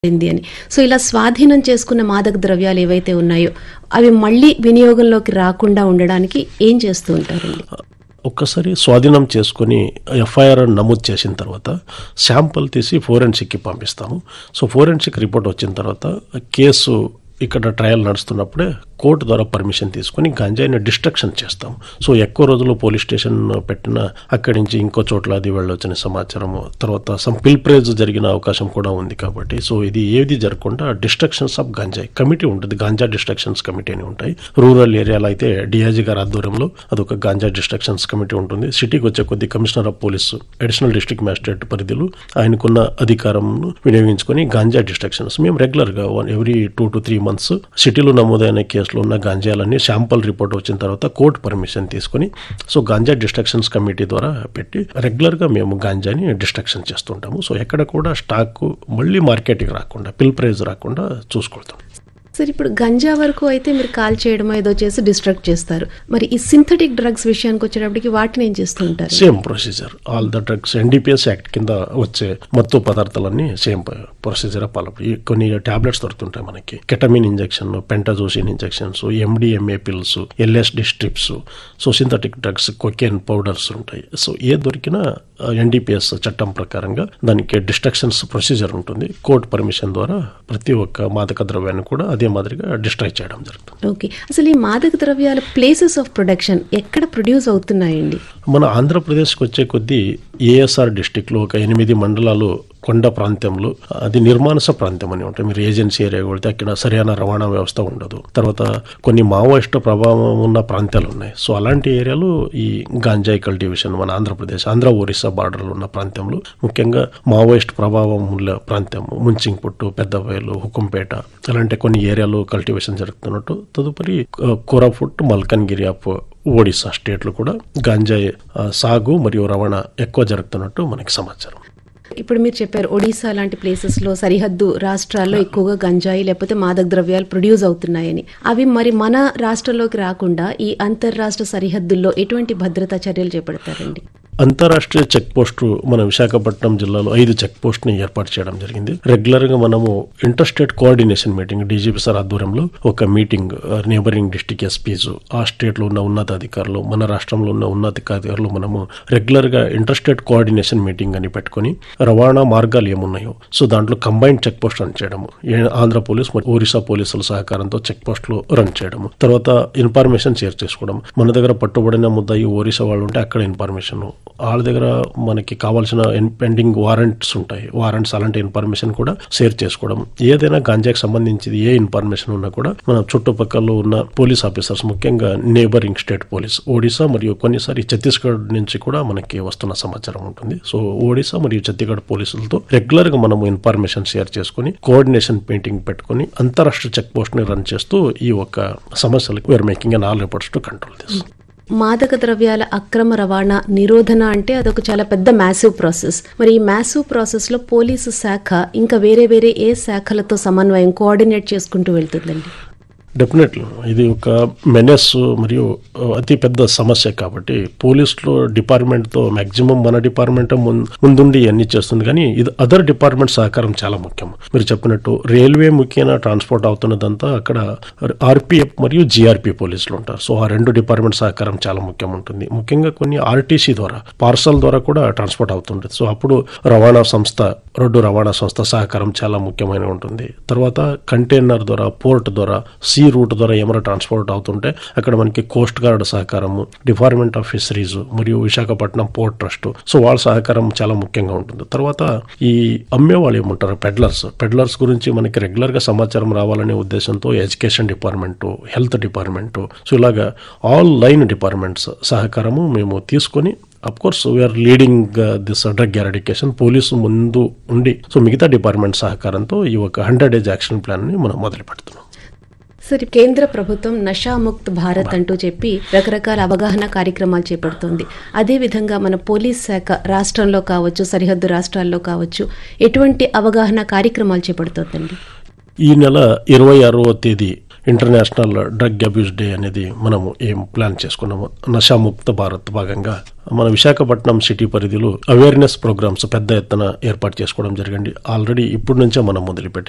మారింది అని సో ఇలా స్వాధీనం చేసుకున్న మాదక ద్రవ్యాలు ఏవైతే ఉన్నాయో అవి మళ్ళీ వినియోగంలోకి రాకుండా ఉండడానికి ఏం చేస్తూ ఉంటారండి ఒక్కసారి స్వాధీనం చేసుకొని ఎఫ్ఐఆర్ నమోదు చేసిన తర్వాత శాంపుల్ తీసి ఫోరెన్సిక్కి పంపిస్తాము సో ఫోరెన్సిక్ రిపోర్ట్ వచ్చిన తర్వాత కేసు ఇక్కడ ట్రయల్ నడుస్తున్నప్పుడే కోర్టు ద్వారా పర్మిషన్ తీసుకొని గంజాయిని డిస్ట్రక్షన్ చేస్తాం సో ఎక్కువ రోజులు పోలీస్ స్టేషన్ పెట్టిన అక్కడి నుంచి ఇంకో చోట్ల అది వెళ్ళొచ్చిన సమాచారం తర్వాత సమ్ పిల్ప్రేజ్ జరిగిన అవకాశం కూడా ఉంది కాబట్టి సో ఇది ఏది జరగకుండా డిస్ట్రక్షన్స్ ఆఫ్ గంజాయి కమిటీ ఉంటుంది గాంజా డిస్ట్రక్షన్స్ కమిటీ అని ఉంటాయి రూరల్ ఏరియాలో అయితే డిఐజీ గారి ఆధ్వర్యంలో అదొక గాంజా డిస్ట్రక్షన్స్ కమిటీ ఉంటుంది సిటీకి వచ్చే కొద్ది commissioner of police additional district magistrate పరిధిలో ఆయనకున్న అధికారంను వినియోగించుకొని గాంజా డిస్ట్రక్షన్స్ మేము రెగ్యులర్గా one every two to three months సిటీలో నమోదైన కేసులో ఉన్న గాంజాలన్నీ శాంపుల్ రిపోర్ట్ వచ్చిన తర్వాత కోర్టు పర్మిషన్ తీసుకొని సో గాంజా డిస్ట్రక్షన్స్ కమిటీ ద్వారా పెట్టి రెగ్యులర్గా మేము గాంజాని డిస్ట్రక్షన్ చేస్తుంటాము సో ఎక్కడ కూడా స్టాక్ మళ్ళీ మార్కెట్కి రాకుండా పిల్ ప్రైజ్ రాకుండా చూసుకుంటాం సార్ ఇప్పుడు గంజా వరకు అయితే మీరు కాల్ చేయడం ఏదో చేసి డిస్ట్రక్ట్ చేస్తారు మరి ఈ సింథటిక్ డ్రగ్స్ విషయానికి వచ్చేటప్పటికి వాటిని ఏం చేస్తూ ఉంటారు same procedure all the drugs NDPS act కింద వచ్చే మత్తు పదార్థాలన్నీ సేమ్ ప్రొసీజర్ పాలన కొన్ని టాబ్లెట్స్ దొరుకుతుంటాయి మనకి ketamine injection pentazocine injections MDMA pills LSD strips so synthetic drugs cocaine powders ఉంటాయి సో ఏ దొరికినా ఎన్డీపీఎస్ చట్టం ప్రకారంగా దానికి డిస్ట్రక్షన్స్ ప్రొసీజర్ ఉంటుంది కోర్టు పర్మిషన్ ద్వారా ప్రతి ఒక్క మాదక ద్రవ్యాన్ని కూడా అదే మాదిరిగా డిస్ట్రాయ్ చేయడం జరుగుతుంది ఓకే అసలు ఈ మాదక ద్రవ్యాల ప్లేసెస్ ఆఫ్ ప్రొడక్షన్ ఎక్కడ ప్రొడ్యూస్ అవుతున్నాయండి మన ఆంధ్రప్రదేశ్కి వచ్చే కొద్దీ ఏఎస్ఆర్ డిస్టిక్లో ఒక ఎనిమిది మండలాలు కొండ ప్రాంతంలో అది నిర్మానుస ప్రాంతం అని ఉంటాయి మీరు ఏజెన్సీ ఏరియా వెళ్తే అక్కడ సరైన రవాణా వ్యవస్థ ఉండదు తర్వాత కొన్ని మావోయిస్ట్ ప్రభావం ఉన్న ప్రాంతాలు ఉన్నాయి సో అలాంటి ఏరియాలో ఈ గాంజాయి కల్టివేషన్ మన ఆంధ్రప్రదేశ్ ఆంధ్ర ఒరిస్సా బార్డర్లో ఉన్న ప్రాంతంలో ముఖ్యంగా మావోయిస్ట్ ప్రభావం ఉన్న ప్రాంతం ముంచింగ్పుట్టు పెద్దబయలు హుకుంపేట అలాంటి కొన్ని ఏరియాలో కల్టివేషన్ జరుగుతున్నట్టు తదుపరి కోరాఫుట్ మల్కన్గిరి ఆఫ్ ఒడిశా స్టేట్లు కూడా గాంజాయి ఆ, సాగు మరియు రవాణా ఎక్కువ జరుగుతున్నట్టు మనకి సమాచారం ఇప్పుడు మీరు చెప్పారు ఒడిశా లాంటి ప్లేసెస్ లో సరిహద్దు రాష్ట్రాల్లో ఎక్కువగా గంజాయి లేకపోతే మాదక ద్రవ్యాలు ప్రొడ్యూస్ అవుతున్నాయని అవి మరి మన రాష్ట్రంలోకి రాకుండా ఈ అంతర్రాష్ట్ర సరిహద్దుల్లో ఎటువంటి భద్రతా చర్యలు చేపడతారండి అంతరాష్ట్రీయ చెక్ పోస్టు మన విశాఖపట్నం జిల్లాలో ఐదు చెక్ పోస్ట్ ని ఏర్పాటు చేయడం జరిగింది రెగ్యులర్ గా మనము inter state coordination meeting DGP sir ఆధ్వర్యంలో ఒక మీటింగ్ నేబరింగ్ డిస్టిక్ ఎస్పీస్ ఆ స్టేట్ లో ఉన్న ఉన్నతాధికారులు మన రాష్ట్రంలో ఉన్న ఉన్నతాధికారులు మనము రెగ్యులర్ గా ఇంటర్ స్టేట్ కోఆర్డినేషన్ మీటింగ్ అని పెట్టుకొని రవాణా మార్గాలు ఏమున్నాయో సో దాంట్లో కంబైన్డ్ చెక్ పోస్ట్ రన్ చేయడము ఏ- ఆంధ్ర పోలీస్ మరియు ఒరిస్సా పోలీసుల సహకారంతో చెక్ పోస్టులు రన్ చేయడము తర్వాత ఇన్ఫర్మేషన్ షేర్ చేసుకోవడం మన దగ్గర పట్టుబడిన ముద్దాయి ఒరిస్సా వాళ్ళు ఉంటే అక్కడ ఇన్ఫర్మేషన్ వాళ్ళ దగ్గర మనకి కావాల్సిన పెండింగ్ వారెంట్స్ ఉంటాయి వారెంట్స్ అలాంటి ఇన్ఫర్మేషన్ కూడా షేర్ చేసుకోవడం ఏదైనా గాంజాకి సంబంధించి ఏ ఇన్ఫర్మేషన్ ఉన్నా కూడా మన చుట్టుపక్కల ఉన్న పోలీస్ ఆఫీసర్స్ ముఖ్యంగా నేబరింగ్ స్టేట్ పోలీస్ ఒడిశా మరియు కొన్నిసారి ఛత్తీస్గఢ్ నుంచి కూడా మనకి వస్తున్న సమాచారం ఉంటుంది సో ఒడిశా మరియు ఛత్తీస్గఢ్ పోలీసులతో రెగ్యులర్ గా మనము ఇన్ఫర్మేషన్ షేర్ చేసుకుని కోఆర్డినేషన్ మీటింగ్ పెట్టుకుని అంతరాష్ట్ర చెక్ పోస్ట్ ని రన్ చేస్తూ ఈ ఒక్క సమస్యలకు we are making an all efforts to control this మాదక ద్రవ్యాల అక్రమ రవాణా నిరోధన అంటే అదొక చాలా పెద్ద మ్యాసివ్ ప్రాసెస్ మరి ఈ మ్యాసివ్ ప్రాసెస్ లో పోలీసు శాఖ ఇంకా వేరే వేరే ఏ శాఖలతో సమన్వయం కోఆర్డినేట్ చేసుకుంటూ వెళ్తుందండి డెఫినెట్లీ ఇది ఒక మెనెస్ మరియు అతి పెద్ద సమస్య కాబట్టి పోలీసులో డిపార్ట్మెంట్తో మ్యాక్సిమం మన డిపార్ట్మెంట్ ముందుండి అన్ని చేస్తుంది కానీ ఇది అదర్ డిపార్ట్మెంట్ సహకారం చాలా ముఖ్యం మీరు చెప్పినట్టు రైల్వే ముఖ్యమైన ట్రాన్స్పోర్ట్ అవుతున్నదంతా అక్కడ ఆర్పిఎఫ్ మరియు జిఆర్పి పోలీసులు ఉంటారు సో ఆ రెండు డిపార్ట్మెంట్ సహకారం చాలా ముఖ్యం ఉంటుంది ముఖ్యంగా కొన్ని ఆర్టీసీ ద్వారా పార్సల్ ద్వారా కూడా ట్రాన్స్పోర్ట్ అవుతుంటుంది సో అప్పుడు రవాణా సంస్థ రోడ్డు రవాణా సంస్థ సహకారం చాలా ముఖ్యమైన ఉంటుంది తర్వాత కంటైనర్ ద్వారా పోర్ట్ ద్వారా సీ రూట్ ద్వారా ఏమైనా ట్రాన్స్పోర్ట్ అవుతుంటే అక్కడ మనకి కోస్ట్ గార్డ్ సహకారము డిపార్ట్మెంట్ ఆఫ్ ఫిషరీస్ మరియు విశాఖపట్నం పోర్ట్ ట్రస్ట్ సో వాళ్ళ సహకారం చాలా ముఖ్యంగా ఉంటుంది తర్వాత ఈ అమ్మే వాళ్ళు ఏమంటారు పెడ్లర్స్ పెడ్లర్స్ గురించి మనకి రెగ్యులర్ గా సమాచారం రావాలనే ఉద్దేశంతో education department health department so ఇలాగా ఆల్ లైన్ డిపార్ట్మెంట్స్ సహకారము మేము తీసుకొని of course we are leading this drug eradication police ముందు ఉండి సో మిగతా డిపార్ట్మెంట్ సహకారంతో ఈ ఒక హండ్రెడ్ డేస్ యాక్షన్ ప్లాన్ ని మనం మొదలు పెడుతున్నాం సరే కేంద్ర ప్రభుత్వం నషాముక్త్ భారత్ అంటూ చెప్పి రకరకాల అవగాహన కార్యక్రమాలు చేపడుతోంది అదేవిధంగా మన పోలీస్ శాఖ రాష్ట్రంలో కావచ్చు సరిహద్దు రాష్ట్రాల్లో కావచ్చు ఎటువంటి అవగాహన కార్యక్రమాలు చేపడుతోందండి ఈ నెల ఇరవై ఆరవ తేదీ ఇంటర్నేషనల్ డ్రగ్ అబ్యూస్ డే అనేది మనము ఏం ప్లాన్ చేసుకున్నాము నషాముక్త భారత్ భాగంగా మన విశాఖపట్నం సిటీ పరిధిలో అవేర్నెస్ ప్రోగ్రామ్స్ పెద్ద ఎత్తున ఏర్పాటు చేసుకోవడం జరిగింది ఆల్రెడీ ఇప్పటి నుంచే మనం మొదలుపెట్టి